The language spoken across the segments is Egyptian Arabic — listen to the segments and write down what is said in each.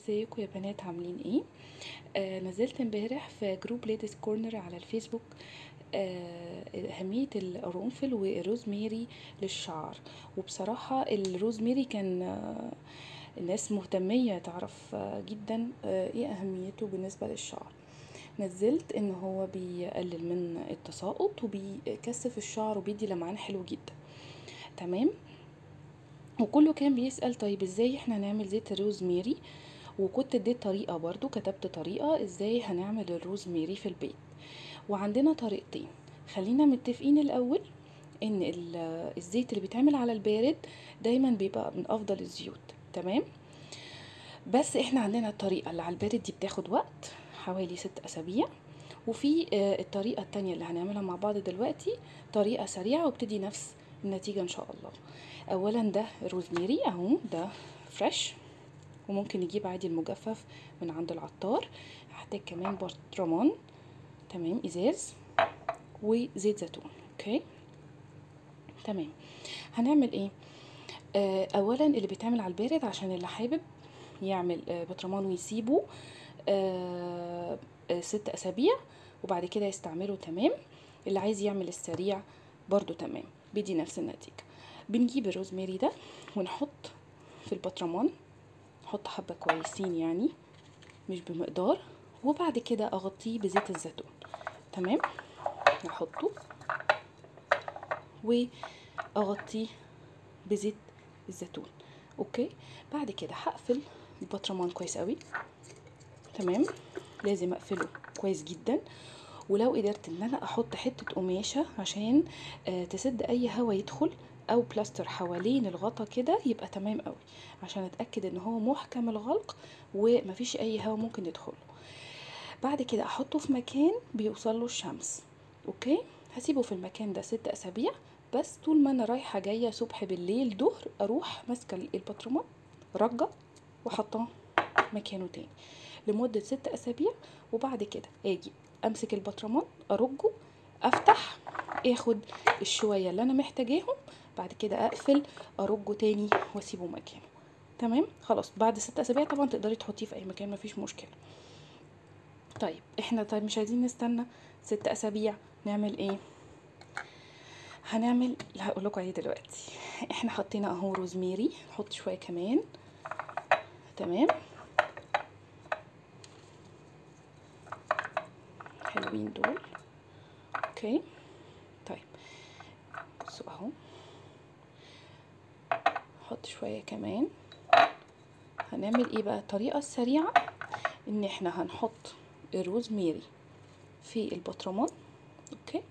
ازيكم يا بنات عاملين ايه آه نزلت امبارح في جروب ليديز كورنر على الفيسبوك آه اهميه القرنفل والروزميري للشعر وبصراحه الروزميري كان آه الناس مهتميه تعرف آه جدا آه ايه اهميته بالنسبه للشعر نزلت ان هو بيقلل من التساقط وبيكثف الشعر وبيدي لمعان حلو جدا تمام وكله كان بيسأل طيب ازاي احنا نعمل زيت الروزميري وكنت اديت طريقة برضو كتبت طريقة ازاي هنعمل الروزميري في البيت وعندنا طريقتين خلينا متفقين الاول ان الزيت اللي بيتعمل على البارد دايما بيبقى من افضل الزيوت تمام بس احنا عندنا الطريقة اللي على البارد دي بتاخد وقت حوالي ست اسابيع وفي الطريقة التانية اللي هنعملها مع بعض دلوقتي طريقة سريعة وبتدي نفس النتيجة ان شاء الله اولا ده روزميري اهو ده فريش وممكن نجيب عادي المجفف من عند العطار هحتاج كمان برطمان تمام ازاز وزيت زيتون اوكي تمام هنعمل ايه آه اولا اللي بيتعمل على البارد عشان اللي حابب يعمل آه برطمان ويسيبه آه آه ست اسابيع وبعد كده يستعمله تمام اللي عايز يعمل السريع برضو تمام بيدي نفس النتيجه بنجيب الروزماري ده ونحط في البطرمان نحط حبة كويسين يعني مش بمقدار وبعد كده اغطيه بزيت الزيتون تمام نحطه واغطيه بزيت الزيتون اوكي بعد كده هقفل البطرمان كويس قوي تمام لازم اقفله كويس جدا ولو قدرت ان انا احط حته قماشه عشان آه تسد اي هوا يدخل او بلاستر حوالين الغطا كده يبقى تمام قوي عشان اتاكد ان هو محكم الغلق ومفيش اي هوا ممكن يدخله بعد كده احطه في مكان بيوصل له الشمس اوكي هسيبه في المكان ده ست اسابيع بس طول ما انا رايحه جايه صبح بالليل ظهر اروح ماسكه البطرمان رجه وحطاه مكانه تاني لمده ست اسابيع وبعد كده اجي امسك البطرمان ارجه افتح اخد الشويه اللي انا محتاجاهم بعد كده اقفل ارجه تاني واسيبه مكانه تمام خلاص بعد ست اسابيع طبعا تقدري تحطيه في اي مكان مفيش مشكله طيب احنا طيب مش عايزين نستنى ست اسابيع نعمل ايه هنعمل هقول لكم عليه دلوقتي احنا حطينا اهو روزميري نحط شويه كمان تمام حلوين دول اوكي طيب بصوا اهو نحط شويه كمان هنعمل ايه بقى الطريقه السريعه ان احنا هنحط الروزميري في البطرمان اوكي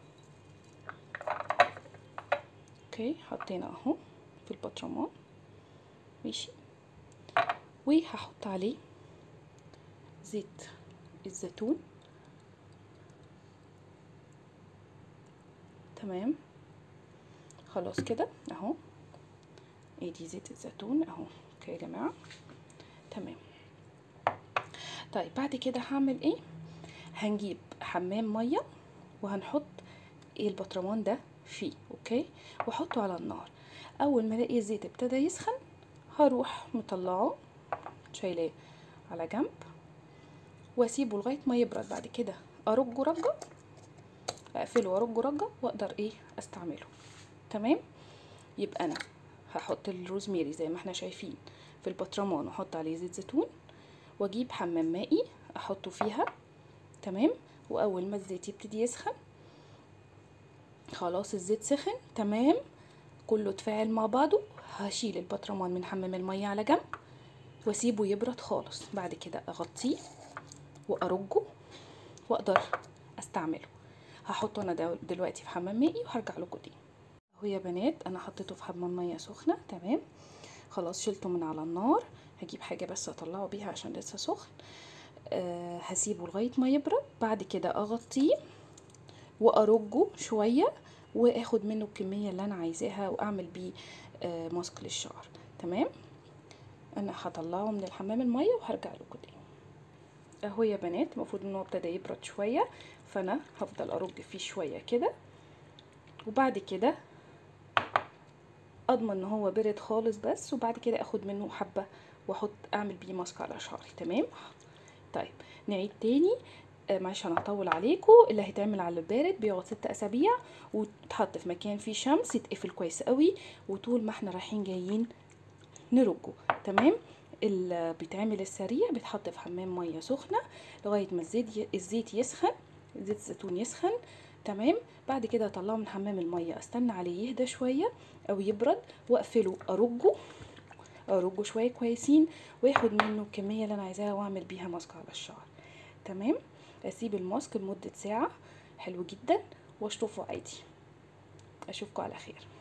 اوكي حطينا اهو في البطرمان ماشي وهحط عليه زيت الزيتون تمام خلاص كده اهو ادي زيت الزيتون اهو اوكي يا جماعه تمام طيب بعد كده هعمل ايه هنجيب حمام ميه وهنحط ايه البطرمان ده فيه اوكي واحطه على النار اول ما الاقي الزيت ابتدى يسخن هروح مطلعه شايلاه على جنب واسيبه لغايه ما يبرد بعد كده ارجه رجه اقفله وارجه رجه واقدر ايه استعمله تمام يبقى انا هحط الروزميري زي ما احنا شايفين في البطرمان واحط عليه زيت زيتون واجيب حمام مائي احطه فيها تمام واول ما الزيت يبتدي يسخن خلاص الزيت سخن تمام كله اتفاعل مع بعضه هشيل البطرمان من حمام المية على جنب واسيبه يبرد خالص بعد كده اغطيه وارجه واقدر استعمله هحطه انا دلوقتي في حمام مائي وهرجع لكم تاني اهو يا بنات انا حطيته في حمام ميه سخنه تمام خلاص شلته من على النار هجيب حاجه بس اطلعه بيها عشان لسه سخن أه هسيبه لغايه ما يبرد بعد كده اغطيه وارجه شويه واخد منه الكميه اللي انا عايزاها واعمل بيه أه ماسك للشعر تمام انا هطلعه من الحمام الميه وهرجع لكم تاني اهو يا بنات المفروض ان هو ابتدى يبرد شويه فانا هفضل ارج فيه شويه كده وبعد كده اضمن ان هو برد خالص بس وبعد كده اخد منه حبه واحط اعمل بيه ماسك على شعري تمام طيب نعيد تاني آه، معلش انا هطول عليكم اللي هيتعمل على البارد بيقعد ست اسابيع وتحط في مكان فيه شمس يتقفل كويس قوي وطول ما احنا رايحين جايين نرجه تمام اللي بيتعمل السريع بيتحط في حمام ميه سخنه لغايه ما الزيت ي... الزيت يسخن زيت الزيتون يسخن تمام بعد كده اطلعه من حمام الميه استنى عليه يهدى شويه او يبرد واقفله ارجه ارجه شويه كويسين واخد منه الكميه اللي انا عايزاها واعمل بيها ماسك على الشعر تمام اسيب الماسك لمده ساعه حلو جدا واشطفه عادي اشوفكم على خير